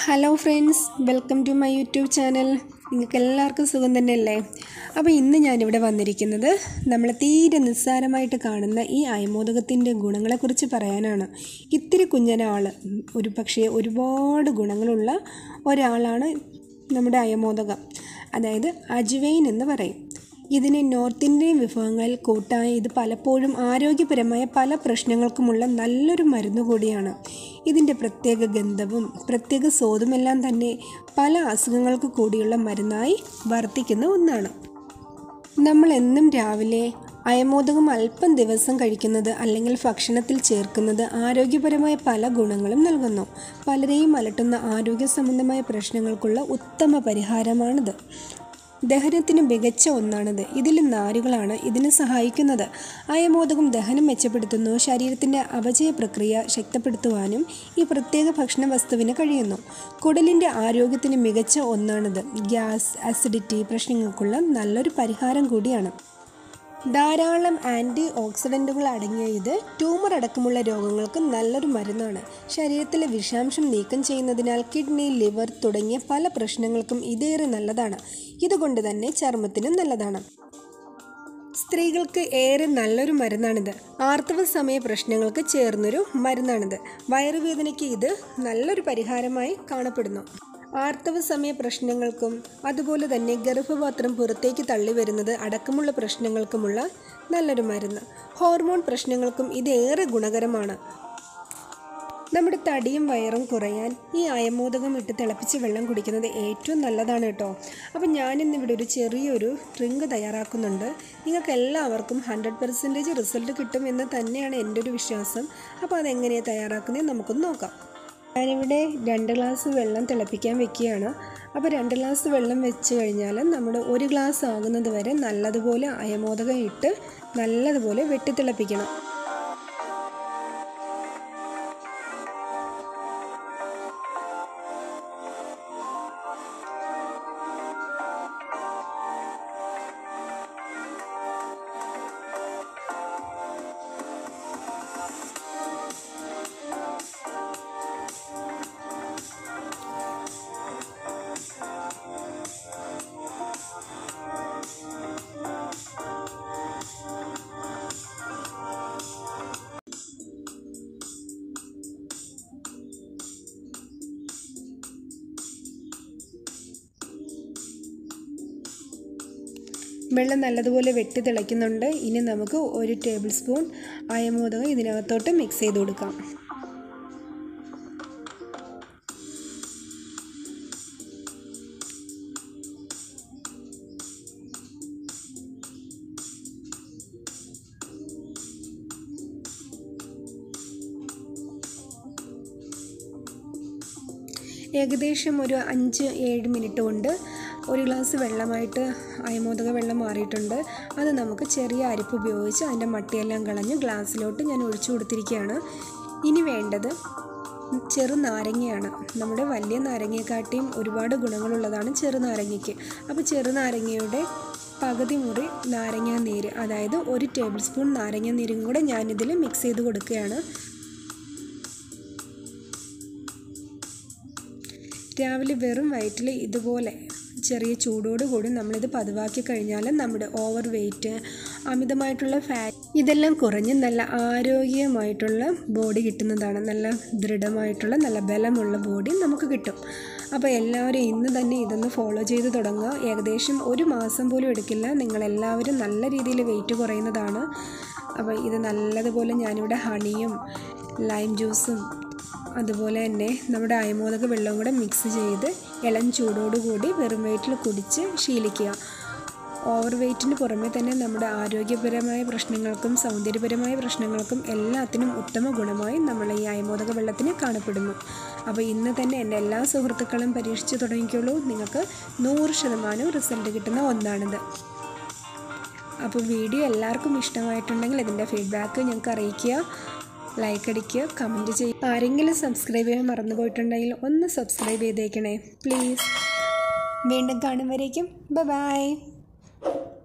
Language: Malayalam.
hello friends welcome to my YouTube channel നിങ്ങൾക്ക് എല്ലാവർക്കും സുഖം തന്നെയല്ലേ അപ്പോൾ ഇന്ന് ഞാനിവിടെ വന്നിരിക്കുന്നത് നമ്മൾ തീരെ നിസ്സാരമായിട്ട് കാണുന്ന ഈ അയമോദകത്തിൻ്റെ ഗുണങ്ങളെക്കുറിച്ച് പറയാനാണ് ഇത്തിരി കുഞ്ഞനാൾ ഒരു പക്ഷേ ഒരുപാട് ഗുണങ്ങളുള്ള ഒരാളാണ് നമ്മുടെ അയമോദകം അതായത് അജ്വൈൻ എന്ന് പറയും ഇതിനെ നോർത്ത് ഇന്ത്യൻ വിഭവങ്ങളിൽ കൂട്ടായ ഇത് പലപ്പോഴും ആരോഗ്യപരമായ പല പ്രശ്നങ്ങൾക്കുമുള്ള നല്ലൊരു മരുന്ന് കൂടിയാണ് ഇതിൻ്റെ പ്രത്യേക ഗന്ധവും പ്രത്യേക സ്വാദുമെല്ലാം തന്നെ പല അസുഖങ്ങൾക്ക് കൂടിയുള്ള മരുന്നായി വർത്തിക്കുന്ന ഒന്നാണ് നമ്മൾ എന്നും രാവിലെ അയമോദകം അല്പം ദിവസം കഴിക്കുന്നത് അല്ലെങ്കിൽ ഭക്ഷണത്തിൽ ചേർക്കുന്നത് ആരോഗ്യപരമായ പല ഗുണങ്ങളും നൽകുന്നു പലരെയും അലട്ടുന്ന ആരോഗ്യ സംബന്ധമായ പ്രശ്നങ്ങൾക്കുള്ള ഉത്തമ പരിഹാരമാണിത് ദഹനത്തിന് മികച്ച ഒന്നാണിത് ഇതിൽ നാരുകളാണ് ഇതിന് സഹായിക്കുന്നത് അയമോദകം ദഹനം മെച്ചപ്പെടുത്തുന്നു ശരീരത്തിൻ്റെ അപചയ പ്രക്രിയ ശക്തിപ്പെടുത്തുവാനും ഈ പ്രത്യേക ഭക്ഷണ വസ്തുവിന് കഴിയുന്നു കുടലിൻ്റെ ആരോഗ്യത്തിന് മികച്ച ഒന്നാണിത് ഗ്യാസ് അസിഡിറ്റി പ്രശ്നങ്ങൾക്കുള്ള നല്ലൊരു പരിഹാരം കൂടിയാണ് ധാരാളം ആൻറ്റി ഓക്സിഡൻറ്റുകൾ അടങ്ങിയ ഇത് ട്യൂമർ അടക്കമുള്ള രോഗങ്ങൾക്ക് നല്ലൊരു മരുന്നാണ് ശരീരത്തിലെ വിഷാംശം നീക്കം ചെയ്യുന്നതിനാൽ കിഡ്നി ലിവർ തുടങ്ങിയ പല പ്രശ്നങ്ങൾക്കും ഇതേറെ നല്ലതാണ് ഇതുകൊണ്ട് തന്നെ ചർമ്മത്തിനും നല്ലതാണ് സ്ത്രീകൾക്ക് ഏറെ നല്ലൊരു മരുന്നാണിത് ആർത്തവ സമയ പ്രശ്നങ്ങൾക്ക് ചേർന്നൊരു മരുന്നാണിത് വയറുവേദനയ്ക്ക് ഇത് നല്ലൊരു പരിഹാരമായി കാണപ്പെടുന്നു ആർത്തവ സമയ പ്രശ്നങ്ങൾക്കും അതുപോലെ തന്നെ ഗർഭപാത്രം പുറത്തേക്ക് തള്ളി വരുന്നത് അടക്കമുള്ള പ്രശ്നങ്ങൾക്കുമുള്ള നല്ലൊരു മരുന്ന് ഹോർമോൺ പ്രശ്നങ്ങൾക്കും ഇത് ഏറെ ഗുണകരമാണ് നമ്മുടെ തടിയും വയറും കുറയാൻ ഈ അയമോദകം ഇട്ട് തിളപ്പിച്ച് വെള്ളം കുടിക്കുന്നത് ഏറ്റവും നല്ലതാണ് കേട്ടോ അപ്പം ഞാനിന്നിവിടെ ഒരു ചെറിയൊരു ഡ്രിങ്ക് തയ്യാറാക്കുന്നുണ്ട് നിങ്ങൾക്ക് എല്ലാവർക്കും ഹൺഡ്രഡ് പെർസെൻറ്റേജ് റിസൾട്ട് കിട്ടും എന്ന് തന്നെയാണ് എൻ്റെ ഒരു വിശ്വാസം അപ്പോൾ അതെങ്ങനെയാണ് തയ്യാറാക്കുന്നത് നമുക്കൊന്ന് നോക്കാം ഞാനിവിടെ രണ്ട് ഗ്ലാസ് വെള്ളം തിളപ്പിക്കാൻ വെക്കുകയാണ് അപ്പോൾ രണ്ട് ഗ്ലാസ് വെള്ളം വെച്ച് കഴിഞ്ഞാൽ നമ്മൾ ഒരു ഗ്ലാസ് ആകുന്നത് വരെ നല്ലതുപോലെ അയമോദകം ഇട്ട് നല്ലതുപോലെ വെട്ടിത്തിളപ്പിക്കണം വെള്ളം നല്ലതുപോലെ വെട്ടി തിളയ്ക്കുന്നുണ്ട് ഇനി നമുക്ക് ഒരു ടേബിൾ സ്പൂൺ അയമോദകം ഇതിനകത്തോട്ട് മിക്സ് ചെയ്ത് കൊടുക്കാം ഏകദേശം ഒരു അഞ്ച് ഏഴ് മിനിറ്റ് കൊണ്ട് ഒരു ഗ്ലാസ് വെള്ളമായിട്ട് അയമോദക വെള്ളം മാറിയിട്ടുണ്ട് അത് നമുക്ക് ചെറിയ അരിപ്പ് ഉപയോഗിച്ച് അതിൻ്റെ മട്ടിയെല്ലാം കളഞ്ഞ് ഗ്ലാസ്സിലോട്ട് ഞാൻ ഒഴിച്ചു കൊടുത്തിരിക്കുകയാണ് ഇനി വേണ്ടത് ചെറു നാരങ്ങയാണ് നമ്മുടെ വലിയ നാരങ്ങയെക്കാട്ടിയും ഒരുപാട് ഗുണങ്ങളുള്ളതാണ് ചെറു നാരങ്ങയ്ക്ക് അപ്പോൾ ചെറു നാരങ്ങയുടെ പകുതി മുറി നാരങ്ങ നീര് അതായത് ഒരു ടേബിൾ സ്പൂൺ നാരങ്ങ നീരും കൂടെ ഞാനിതിൽ മിക്സ് ചെയ്ത് കൊടുക്കുകയാണ് രാവിലെ വെറും വയറ്റിൽ ഇതുപോലെ ചെറിയ ചൂടോടുകൂടി നമ്മളിത് പതിവാക്കി കഴിഞ്ഞാൽ നമ്മുടെ ഓവർ വെയ്റ്റ് അമിതമായിട്ടുള്ള ഫാറ്റ് ഇതെല്ലാം കുറഞ്ഞ് നല്ല ആരോഗ്യമായിട്ടുള്ള ബോഡി കിട്ടുന്നതാണ് നല്ല ദൃഢമായിട്ടുള്ള നല്ല ബലമുള്ള ബോഡി നമുക്ക് കിട്ടും അപ്പോൾ എല്ലാവരും ഇന്ന് തന്നെ ഇതൊന്ന് ഫോളോ ചെയ്ത് തുടങ്ങുക ഏകദേശം ഒരു മാസം പോലും എടുക്കില്ല നിങ്ങളെല്ലാവരും നല്ല രീതിയിൽ വെയിറ്റ് കുറയുന്നതാണ് അപ്പോൾ ഇത് നല്ലതുപോലെ ഞാനിവിടെ ഹണിയും ലൈം ജ്യൂസും അതുപോലെ തന്നെ നമ്മുടെ അയമോദക വെള്ളവും കൂടെ മിക്സ് ചെയ്ത് ഇളം ചൂടോടുകൂടി വെറും വയറ്റിൽ കുടിച്ച് ശീലിക്കുക ഓവർ വെയ്റ്റിന് പുറമെ തന്നെ നമ്മുടെ ആരോഗ്യപരമായ പ്രശ്നങ്ങൾക്കും സൗന്ദര്യപരമായ പ്രശ്നങ്ങൾക്കും എല്ലാത്തിനും ഉത്തമ ഗുണമായി നമ്മൾ ഈ അയമോദക വെള്ളത്തിന് കാണപ്പെടുന്നു അപ്പോൾ ഇന്ന് തന്നെ എൻ്റെ എല്ലാ സുഹൃത്തുക്കളും പരീക്ഷിച്ച് തുടങ്ങിക്കോളൂ നിങ്ങൾക്ക് നൂറ് ശതമാനം റിസൾട്ട് കിട്ടുന്ന ഒന്നാണിത് അപ്പോൾ വീഡിയോ എല്ലാവർക്കും ഇഷ്ടമായിട്ടുണ്ടെങ്കിൽ ഇതിൻ്റെ ഫീഡ്ബാക്ക് ഞങ്ങൾക്ക് അറിയിക്കുക ലൈക്ക് അടിക്കുക കമൻറ്റ് ചെയ്യുക ആരെങ്കിലും സബ്സ്ക്രൈബ് ചെയ്യാൻ മറന്നു പോയിട്ടുണ്ടെങ്കിൽ ഒന്ന് സബ്സ്ക്രൈബ് ചെയ്തേക്കണേ പ്ലീസ് വീണ്ടും കാണും വരേക്കും ബൈ